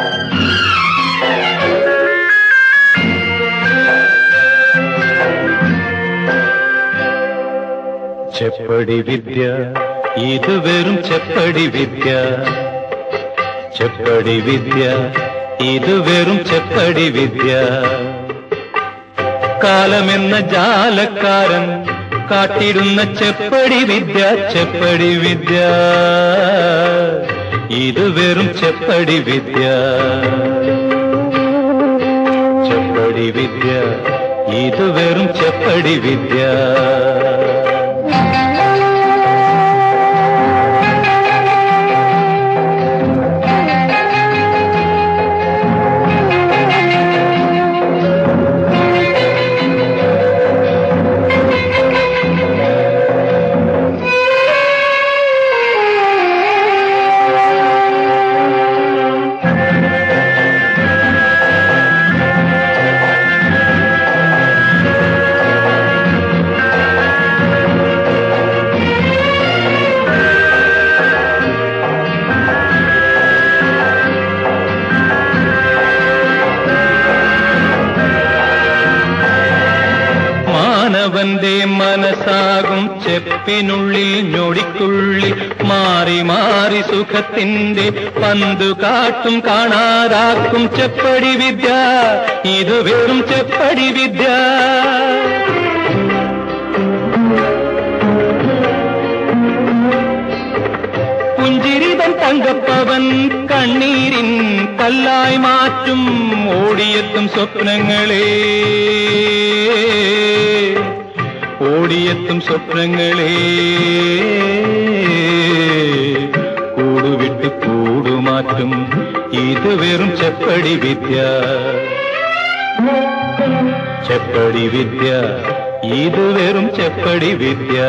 ചെപ്പടി വിദ്യ ഇത് വെറും ചെപ്പടി വിദ്യ ചെപ്പടി വിദ്യ ഇത് വെറും ചെപ്പടി വിദ്യ കാലമെന്ന ജാലക്കാരൻ കാട്ടിടുന്ന ചെപ്പടി വിദ്യ ചെപ്പടി വിദ്യ ഇത് വെറും ചെപ്പടി വിദ്യ ചെപ്പടി വിദ്യ ഇത് വെറും ചെപ്പടി വിദ്യ മാനവന്റെ മനസ്സാകും ചെപ്പിനുള്ളിൽ ഞൊടിക്കുള്ളിൽ മാറി മാറി സുഖത്തിന്റെ പന്തു കാട്ടും കാണാതാക്കും ചെപ്പടി വിദ്യ ഇത് വെറും ചെപ്പടി വിദ്യ പുഞ്ചിരിതൻ തങ്കപ്പവൻ കണ്ണീരിൻ കല്ലായി മാറ്റും ഓടിയെത്തും സ്വപ്നങ്ങളെ ഓടിയെത്തും സ്വപ്നങ്ങളെ കൂടുവിട്ട് കൂടുമാറ്റും ഇത് വെറും ചെപ്പടി വിദ്യ ചെപ്പടി വിദ്യ ഇത് വെറും ചെപ്പടി വിദ്യ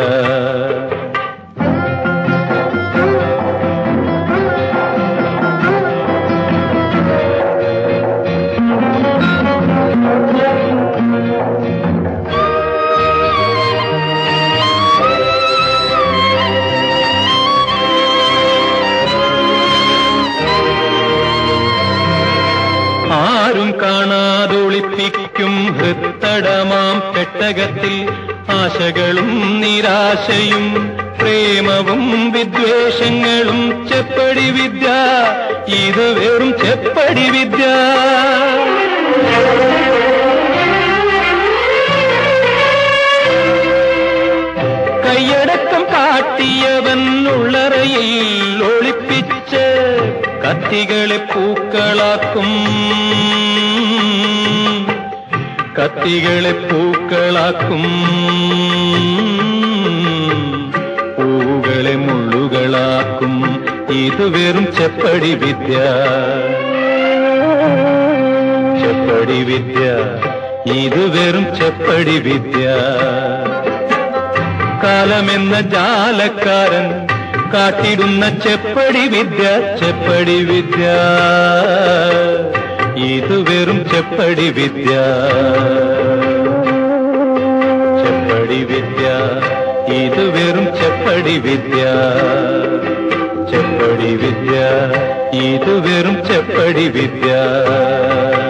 ആരും കാണാതൊളിപ്പിക്കും ഹൃത്തടമാം പെട്ടകത്തിൽ ആശകളും നിരാശയും പ്രേമവും വിദ്വേഷങ്ങളും ചെപ്പടി വിദ്യ ഇത് വെറും ചെപ്പടി വിദ്യ കൈയടക്കം കാട്ടിയവൻ ഉള്ളറയിൽ ഒളിപ്പിച്ച് കത്തികളെ പൂക്കളാക്കും കത്തികളെ പൂക്കളാക്കും പൂവുകളെ മുള്ളുകളാക്കും ഇത് വെറും ചെപ്പടി വിദ്യ ചെപ്പടി വിദ്യ ഇത് വെറും ചെപ്പടി വിദ്യ കാലമെന്ന ജാലക്കാരൻ കാട്ടിടുന്ന ചെപ്പടി വിദ്യ ചെപ്പടി വിദ്യ ഇത് വെറും ചെപ്പടി വിദ്യ ചെപ്പടി വിദ്യ ഇത് വെറും ചെപ്പടി വിദ്യ ചെപ്പടി വിദ്യ ഇത് വെറും ചെപ്പടി വിദ്യ